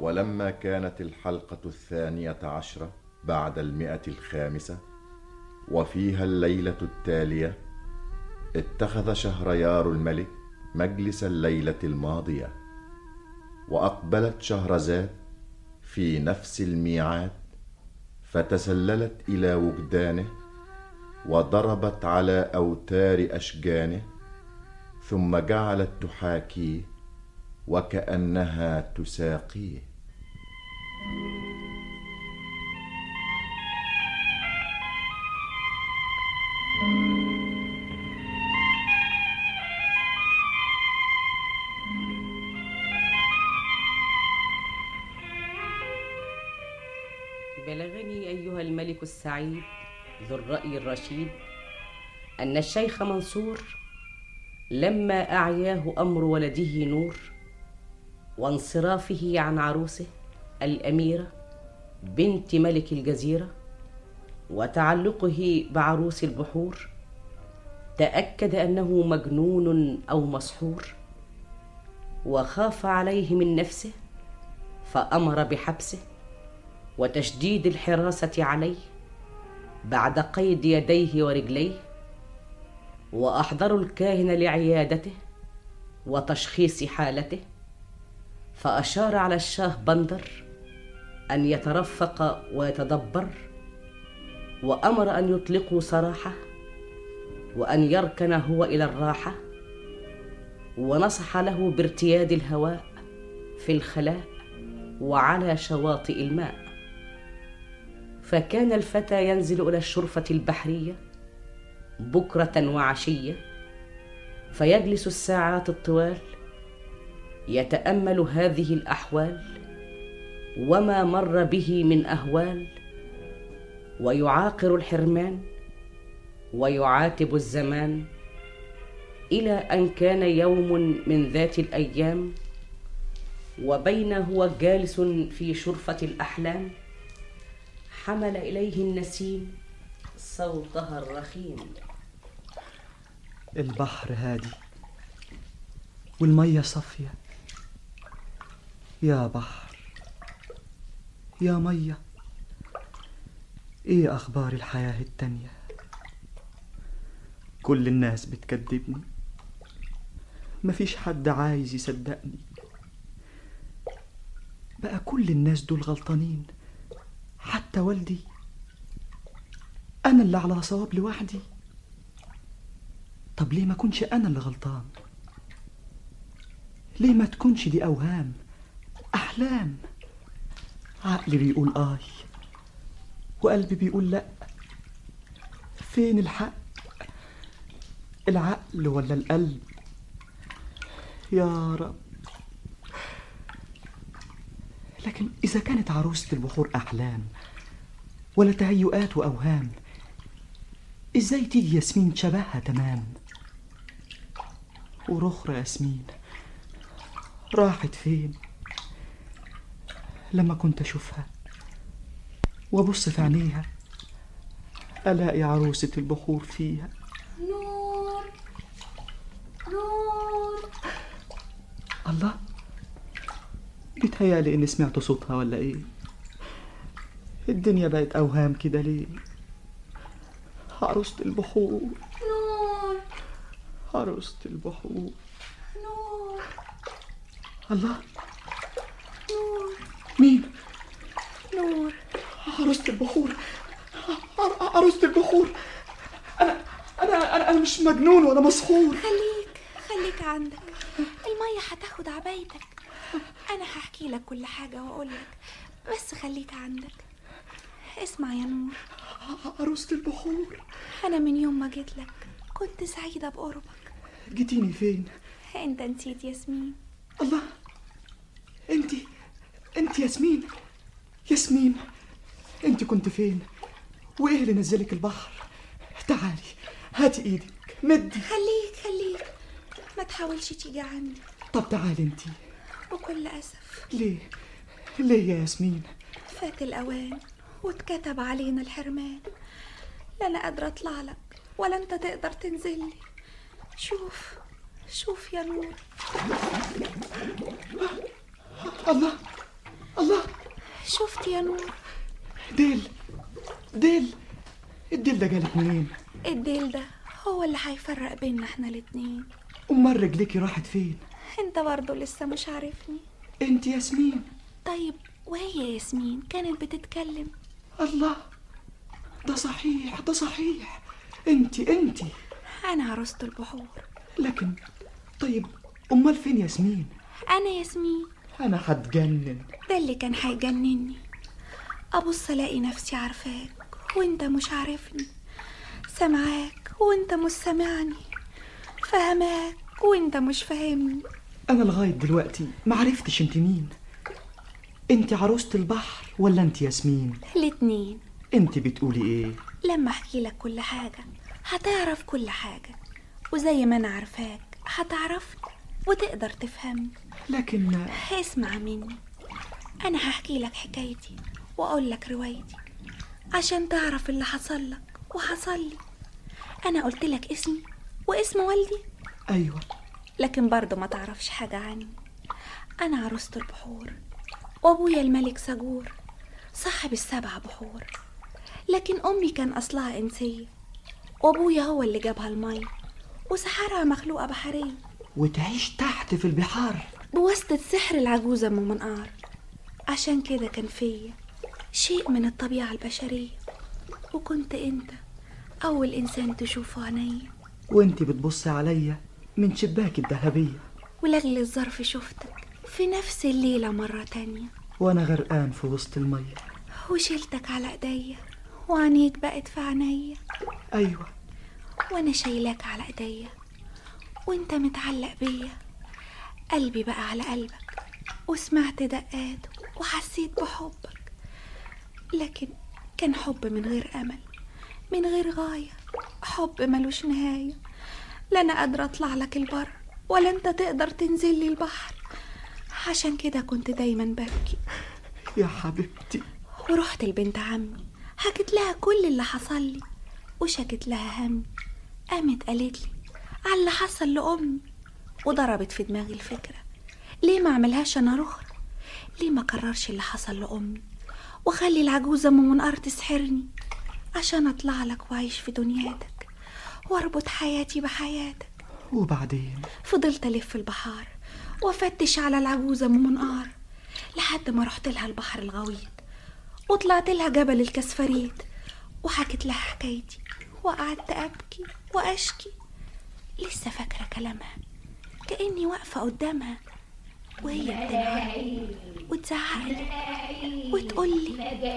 ولما كانت الحلقة الثانية عشرة بعد المئة الخامسة وفيها الليلة التالية اتخذ شهريار الملك مجلس الليلة الماضية وأقبلت شهرزاد في نفس الميعاد فتسللت إلى وجدانه وضربت على أوتار أشجانه ثم جعلت تحاكيه وكأنها تساقيه بلغني أيها الملك السعيد ذو الرأي الرشيد أن الشيخ منصور لما أعياه أمر ولده نور وانصرافه عن عروسه الأميرة بنت ملك الجزيرة وتعلقه بعروس البحور تأكد أنه مجنون أو مسحور وخاف عليه من نفسه فأمر بحبسه وتشديد الحراسة عليه بعد قيد يديه ورجليه وأحضروا الكاهن لعيادته وتشخيص حالته فأشار على الشاه بندر أن يترفق ويتدبر وأمر أن يطلقوا سراحه وأن يركن هو إلى الراحة ونصح له بارتياد الهواء في الخلاء وعلى شواطئ الماء فكان الفتى ينزل الى الشرفه البحريه بكره وعشيه فيجلس الساعات الطوال يتامل هذه الاحوال وما مر به من اهوال ويعاقر الحرمان ويعاتب الزمان الى ان كان يوم من ذات الايام وبين هو جالس في شرفه الاحلام حمل اليه النسيم صوتها الرخيم البحر هادي والمية صافية يا بحر يا مية ايه اخبار الحياة التانية كل الناس بتكذبني مفيش حد عايز يصدقني بقى كل الناس دول غلطانين حتى والدي انا اللي على صواب لوحدي طب ليه ما كنش انا اللي غلطان ليه ما تكونش دي اوهام احلام عقلي بيقول اي وقلبي بيقول لا فين الحق العقل ولا القلب يا رب لكن إذا كانت عروسة البخور أحلام ولا تهيؤات وأوهام إزاي تيجي ياسمين شبهها تمام ورخرة ياسمين راحت فين لما كنت أشوفها وأبص في عينيها ألاقي عروسة البخور فيها نور نور الله بيتهيألي إني سمعت صوتها ولا إيه الدنيا بقت أوهام كده ليه عروسة البحور نور عروسة البحور نور الله نور مين نور عروسة البخور عر- عروسة البخور أنا أنا أنا, أنا مش مجنون ولا مسحور خليك خليك عندك المية هتاخد عبايتك أنا هحكي لك كل حاجة وأقول لك بس خليك عندك اسمع يا نور عروسة البخور أنا من يوم ما جيت لك كنت سعيدة بقربك جيتيني فين أنت نسيت ياسمين الله انت انت ياسمين ياسمين انت كنت فين وايه اللي نزلك البحر تعالي هاتي ايدك مدي خليك خليك ما تحاولش تيجي عندي طب تعالي انت بكل أسف ليه ليه يا ياسمين فات الأوان واتكتب علينا الحرمان لا أنا قادرة أطلع لك ولا أنت تقدر تنزل لي شوف شوف يا نور الله عرفت يا نور ديل ديل الديل ده جالك منين الديل ده هو اللي هيفرق بيننا احنا الاتنين امال رجليكي راحت فين انت برضه لسه مش عارفني انت ياسمين طيب وهي ياسمين كانت بتتكلم الله ده صحيح ده صحيح انت انت انا عروسة البحور لكن طيب امال فين ياسمين انا ياسمين انا هتجنن ده اللي كان هيجنني ابص الاقي نفسي عارفاك وانت مش عارفني سامعاك وانت مش سامعني فهماك وانت مش فاهمني انا لغايه دلوقتي ما عرفتش انت مين انت عروسة البحر ولا انت ياسمين الاتنين انت بتقولي ايه لما احكي لك كل حاجة هتعرف كل حاجة وزي ما انا عارفاك هتعرفني وتقدر تفهمني لكن اسمع مني انا هحكي لك حكايتي واقول لك روايتي عشان تعرف اللي حصل لك وحصل لي انا قلت لك اسمي واسم والدي ايوه لكن برضه ما تعرفش حاجة عني أنا عروسة البحور وأبويا الملك سجور صاحب السبع بحور لكن أمي كان أصلها إنسية وأبويا هو اللي جابها المية وسحرها مخلوقة بحرية وتعيش تحت في البحار بواسطة سحر العجوزة أم منقار عشان كده كان فيا شيء من الطبيعة البشرية وكنت أنت أول إنسان تشوفه عينيا وانت بتبصي عليا من شباك الذهبية ولأجل الظرف شفتك في نفس الليلة مرة تانية وانا غرقان في وسط المية وشيلتك على ايديا وعينيك بقت في عينيا ايوه وانا شايلاك على ايديا وانت متعلق بيا قلبي بقى على قلبك وسمعت دقاته وحسيت بحبك لكن كان حب من غير امل من غير غايه حب ملوش نهايه لا انا قادره اطلع لك البر ولا انت تقدر تنزل لي البحر عشان كده كنت دايما ببكي يا حبيبتي ورحت لبنت عمي حكيت لها كل اللي حصل لي وشكت لها همي قامت قالت لي على اللي حصل لأمي وضربت في دماغي الفكرة ليه ما عملهاش أنا رخرة ليه ما كررش اللي حصل لأمي وخلي العجوزة أم منقار تسحرني عشان أطلع لك وأعيش في دنياتك وأربط حياتي بحياتك وبعدين فضلت ألف البحار وأفتش على العجوزة أم منقار لحد ما رحت لها البحر الغويط وطلعت لها جبل الكسفريت وحكيت لها حكايتي وقعدت أبكي وأشكي لسه فاكرة كلامها كأني واقفة قدامها وهي بتنهار وتزعقلي وتقولي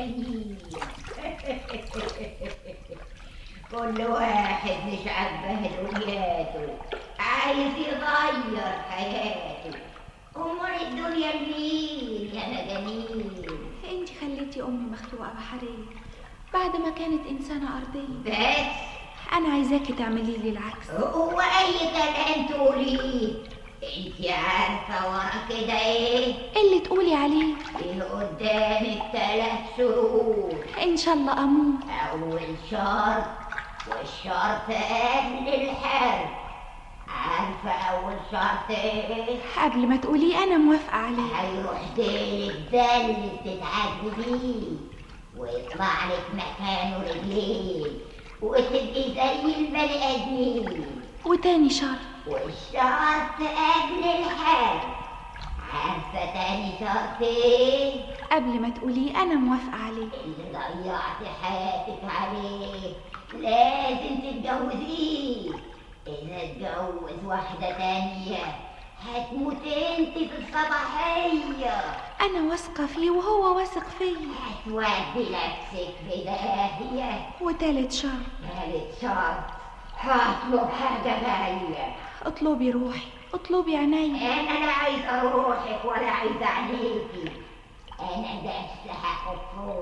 كل واحد مش عاجباه دنياته عايز يغير حياته امال الدنيا لمين يا مجانين انت خليتي أمي مخلوقة بحرية بعد ما كانت إنسانة أرضية بس أنا عايزاكي تعملي لي العكس هو اي كلام تقوليه انت عارفه ورا كده ايه اللي تقولي عليه ايه قدامك ثلاث شروط إن شاء الله أموت اول شرط والشرط قبل الحرب عارفه اول شرط ايه قبل ما تقولي أنا موافقة عليه هيروح ديلك ده اللي بتتعدي بيه ويطلع لك مكانه رجلين وتبقي زي البني ادمين وتاني شرط والشرط قبل الحرب عارفه تاني شرط ايه قبل ما تقولي أنا موافقة عليه اللي ضيعت حياتك عليه لازم تتجوزيه إذا اتجوز واحدة تانية هتموت انت في الصباحية أنا واثقة فيه وهو واثق فيا هتودي نفسك في داهية وتالت شرط ثالث شرط هطلب حاجة غالية اطلبي روحي اطلبي عينيا أنا لا عايزة روحك ولا عايزة عليكي أنا بس هاخد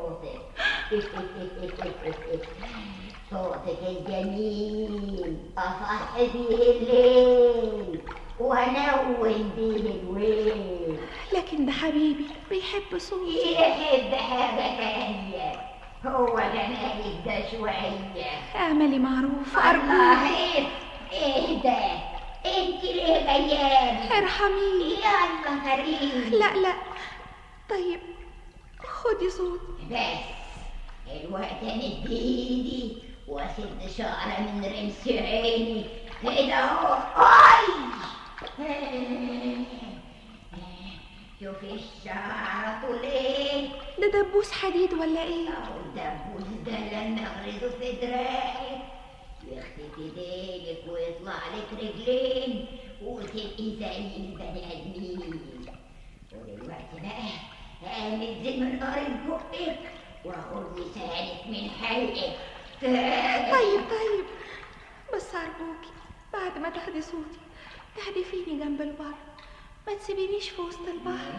صوتك صوتك الجميل أصحي بيه الليل وأنون بيه الويل لكن ده حبيبي بيحب صوتي يحب حاجة تانية هو جمالك ده شوية اعملي معروف الله أرجوك إيه إيه ده انت ليه جاياني ارحميني يلا كريم لا لا طيب خدي صوتي بس الوقت انا بايدي واسد شعره من رمس عيني كده اهو اي شوفي الشعر طول ايه ده دبوس حديد ولا ايه اهو الدبوس ده لما اغرزه في دراعي يخفي ايديك ويطلع لك رجلين وتبقي زي البني ادمين ودلوقتي بقى هنزل من قريب بقك واخد لسانك من حلقك طيب طيب بس أرجوكي بعد ما تاخدي صوتي تحدفيني جنب البر ما تسيبينيش في وسط البحر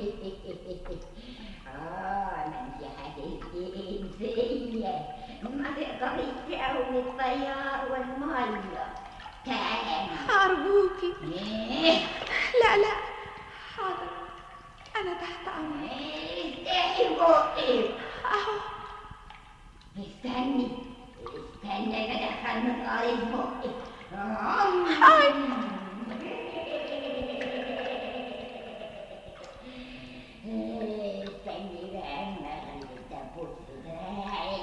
اه ما انت هتبقي انسيه ما تقدريش تقومي الطيار والميه تعالي أرجوكي ايه لا لا حاضر أنا تحت أمرك افتحي بقك أهو استني استني انا ادخل من قريب بقك أي استني بقى اما اغلب الدبوس في دراعي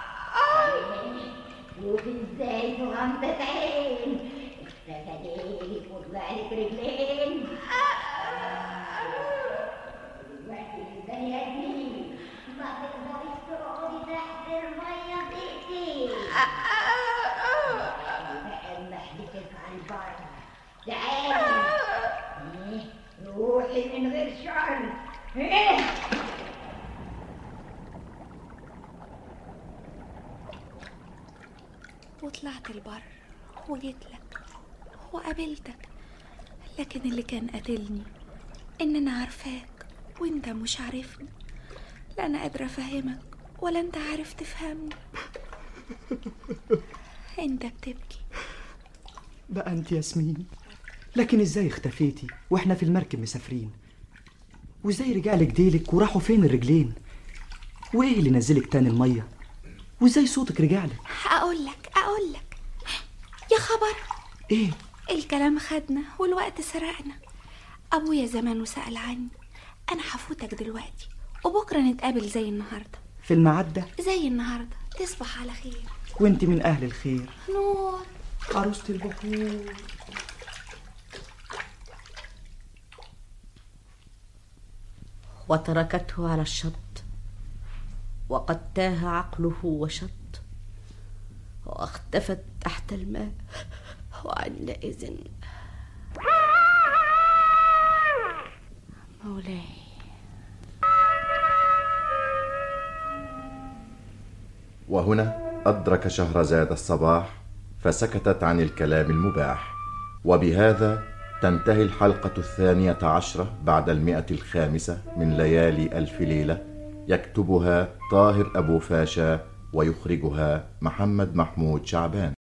شوفي ازاي في غمضة عين استفاديلك وطلع لك رجلين دلوقتي البني ادمين ما تقدريش تقعدي تحت المية دقيقتين تعالي بقى اما احدفك على البر تعالي إيه؟ روحي من غير شعر إيه؟ وطلعت البر وجيت لك وقابلتك لكن اللي كان قاتلني ان انا عارفاك وانت مش عارفني لا انا قادره افهمك ولا انت عارف تفهمني انت بتبكي بقى انت ياسمين لكن ازاي اختفيتي واحنا في المركب مسافرين وازاي رجعلك ديلك وراحوا فين الرجلين وايه اللي نزلك تاني الميه وازاي صوتك رجعلك اقول لك اقول لك يا خبر ايه الكلام خدنا والوقت سرقنا ابويا زمان وسأل عني انا هفوتك دلوقتي وبكره نتقابل زي النهارده في المعدة زي النهارده تصبح على خير وانت من اهل الخير نور عروسة البحور وتركته على الشط وقد تاه عقله وشط واختفت تحت الماء وعندئذ مولاي وهنا أدرك شهرزاد الصباح فسكتت عن الكلام المباح وبهذا تنتهي الحلقة الثانية عشرة بعد المئة الخامسة من ليالي ألف ليلة يكتبها طاهر أبو فاشا ويخرجها محمد محمود شعبان